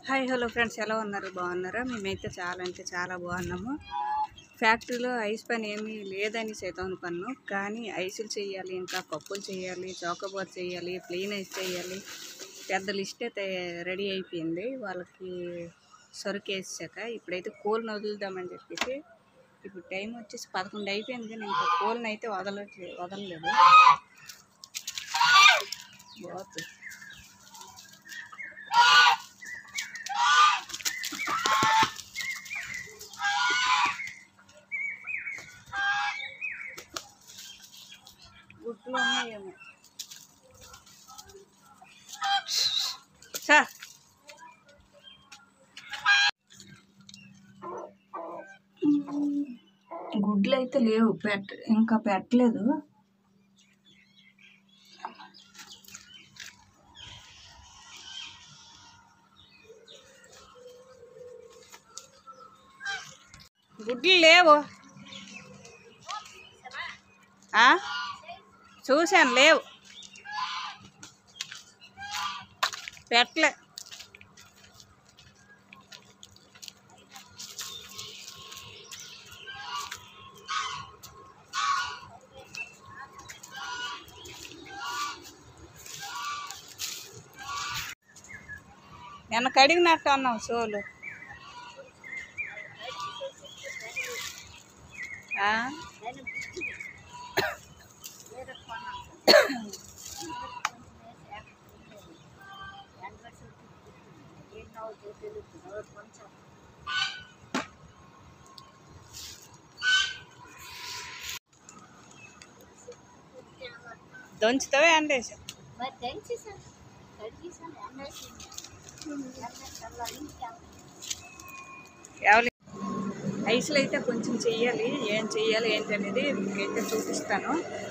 Hi hello friends ఎలా ఉన్నారు బాగున్నారా మేమైతే చాలా అంటే చాలా బాగున్నాము ఫ్యాక్టరీలో ఐస్ పని ఏమీ లేదని సైతం అనుకున్నాను కానీ ఐసులు చేయాలి ఇంకా కప్పులు చేయాలి చౌకబార్ చేయాలి ప్లెయిన్ ఐస్ చేయాలి పెద్ద లిస్ట్ అయితే రెడీ అయిపోయింది వాళ్ళకి సరుకు వేసాక ఇప్పుడైతే కోల్ని వదులుదామని చెప్పేసి ఇప్పుడు టైం వచ్చేసి పదకొండు అయిపోయింది కానీ ఇంకా కోల్ని అయితే వదలట్లేదు వదలలేదు బాగుంది గుడ్లు ఉన్నాయేమో సార్ గుడ్లు అయితే లేవు పెట్ట ఇంకా పెట్టలేదు గుడ్లు లేవు ఆ? చూశాను లేవు పెట్టలే నిన్న కడిగినట్టు అన్నావు సోలు ఆ? దంచుతావే అండేసి ఎవరి ఐస్లు అయితే కొంచెం చెయ్యాలి ఏం చెయ్యాలి ఏంటి అనేది మీకైతే చూపిస్తాను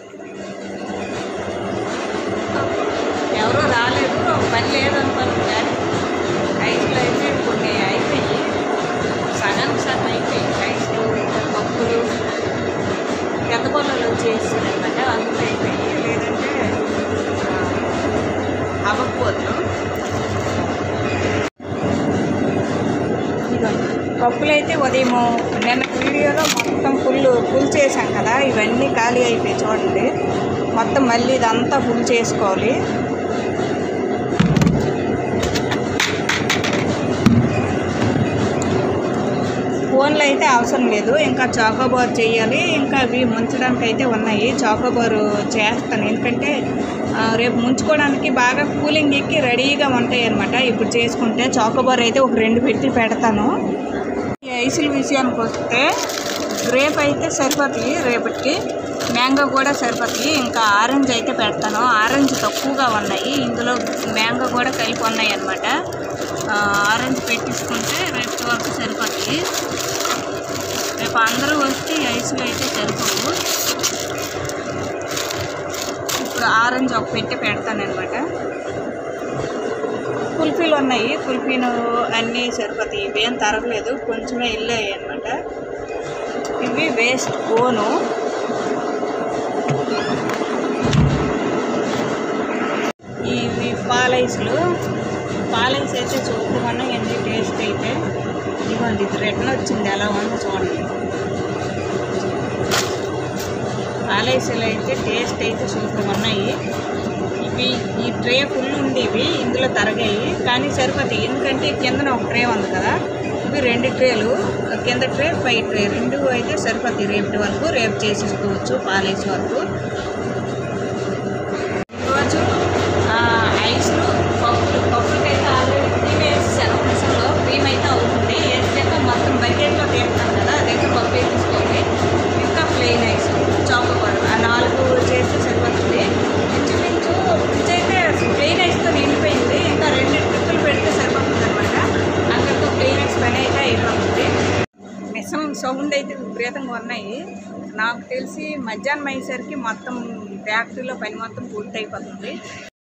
ఎవరో రాలేదు పని లేదనుకోను కానీ ఐస్లు అయితే కొన్ని అయిపోయి సగం సగం అయిపోయి ఐస్లు ఇంకా పప్పులు పెద్ద పొలాలు చేసాడనమాట అందులో అయిపోయి లేదంటే ఆ, అవ్వకపోతున్నాం పప్పులు అయితే ఉదయం నిన్న వీడియోలో మొత్తం ఫుల్ ఫుల్ చేశాం కదా ఇవన్నీ ఖాళీ అయిపోయి చూడండి మొత్తం మళ్ళీ ఇదంతా ఫుల్ చేసుకోవాలి ఫోన్లు అయితే అవసరం లేదు ఇంకా చాకోబార్ చేయాలి ఇంకా అవి ముంచడానికి అయితే ఉన్నాయి చాకోబారు చేస్తాను ఎందుకంటే ఆ, రేపు ముంచుకోవడానికి బాగా కూలింగ్ ఎక్కి రెడీగా ఉంటాయి అనమాట ఇప్పుడు చేసుకుంటే చాకోబార్ అయితే ఒక రెండు పెట్టి పెడతాను ఈ ఐసుల విషయానికి వస్తే గ్రేప్ అయితే సరిపోతాయి రేపటికి మ్యాంగో కూడా సరిపోతాయి ఇంకా ఆరెంజ్ అయితే పెడతాను ఆరెంజ్ తక్కువగా ఉన్నాయి ఇందులో మ్యాంగో కూడా కలిపి ఉన్నాయి అనమాట ఆరెంజ్ పెట్టించుకుంటే రేపు వరకు సరిపోతాయి రేపు అందరూ వస్తే ఈ ఐసులు అయితే సరిపోవు ఇప్పుడు ఆరెంజ్ ఒక పెట్టి పెడతాను అనమాట కుల్ఫీలు ఉన్నాయి కుల్ఫీలు అన్నీ సరిపోతాయి ఇవేం తరగలేదు కొంచెమే వెళ్ళాయి అనమాట ఇవి వేస్ట్ బోను ఇవి పాలైస్లు పాలైస్ అయితే చూపుకున్నా ఎన్ని టేస్ట్ అయితే ఇదిగోండి ఇది రిటర్న్ వచ్చింది ఎలా ఉందో చూడండి పాలైస్లు అయితే టేస్ట్ అయితే సూపర్ ఉన్నాయి ఇవి ఈ ట్రే ఫుల్ ఉంది ఇవి ఇందులో తరగాయి కానీ సరిపోతాయి ఎందుకంటే కిందన ఒక ట్రే ఉంది కదా ఇవి రెండు ట్రేలు కింద ట్రే పై ట్రే రెండు అయితే సరిపోతాయి రేపటి వరకు రేపు చేసేసుకోవచ్చు పాలేసి వరకు ఈరోజు ఆ, ఐస్లు పప్పులు పప్పులకి అయితే ఆల్రెడీ క్రీమ్ వేసేసాను మిషన్లో క్రీమ్ అయితే అవుతుంది వేసాక మొత్తం బకెట్లో తీస్తాను కదా అదైతే పప్పు వేసుకోవాలి ఇంకా ప్లెయిన్ ఐస్ చాకోబార్ ఆ నాలుగు చేస్తే సరిపోతుంది ఇంచుమించు ఫ్రిడ్జ్ అయితే ప్లెయిన్ ఐస్తో నిండిపోయింది ఇంకా రెండు ట్రిప్పులు పెడితే సరిపోతుంది అనమాట అక్కడితో ప్లెయిన్ ఐస్ పని అయితే అయిపోతుంది మిషన్ సౌండ్ అయితే విపరీతంగా ఉన్నాయి నాకు తెలిసి మధ్యాహ్నం అయ్యేసరికి మొత్తం ఫ్యాక్టరీలో పని మొత్తం పూర్తి అయిపోతుంది